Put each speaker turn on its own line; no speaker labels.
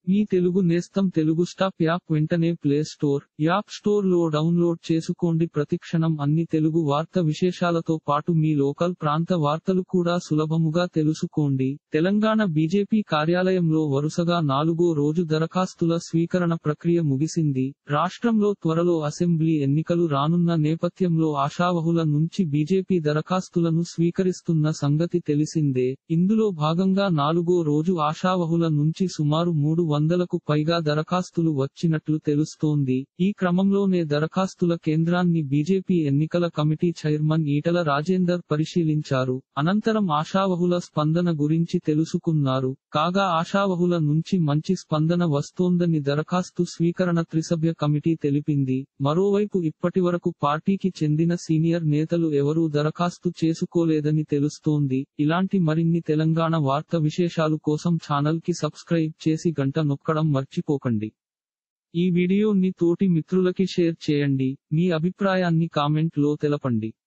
మీ తెలుగు నేస్తం Telugu stop app వెంటనే play store app store లో డౌన్లోడ్ చేసుకోండి ప్రతిక్షణం అన్ని తెలుగు వార్త విశేషాలతో పాటు మీ లోకల్ ప్రాంత వార్తలు కూడా సులభముగా తెలుసుకోండి తెలంగాణ బీజేపీ కార్యాలయంలో వరుసగా నాలుగో రోజు దరఖాస్తుల స్వీకరణ ప్రక్రియ ముగిసింది రాష్ట్రంలో త్వరలో అసెంబ్లీ ఎన్నికలు రానున్న నేపథ్యంలో ఆశావహుల నుంచి బీజేపీ దరఖాస్తులను స్వీకరిస్తున్న సంగతి తెలిసిందే ఇందులో భాగంగా నాలుగో రోజు ఆశావహుల నుంచి సుమారు మూడు వందలకు పైగా దరఖాస్తులు వచ్చినట్లు తెలుస్తోంది ఈ క్రమంలోనే దరఖాస్తుల కేంద్రాన్ని బీజేపీ ఎన్నికల కమిటీ చైర్మన్ ఈటల రాజేందర్ పరిశీలించారు అనంతరం ఆశావహుల స్పందన గురించి తెలుసుకున్నారు కాగా ఆశావహుల నుంచి మంచి స్పందన వస్తోందని దరఖాస్తు స్వీకరణ త్రిసభ్య కమిటీ తెలిపింది మరోవైపు ఇప్పటివరకు పార్టీకి చెందిన సీనియర్ నేతలు ఎవరూ దరఖాస్తు చేసుకోలేదని తెలుస్తోంది ఇలాంటి మరిన్ని తెలంగాణ వార్త విశేషాలు కోసం ఛానల్ కి సబ్స్క్రైబ్ చేసి గంట నొక్కడం మర్చిపోకండి ఈ వీడియోని తోటి మిత్రులకి షేర్ చేయండి మీ అభిప్రాయాన్ని కామెంట్ లో తెలపండి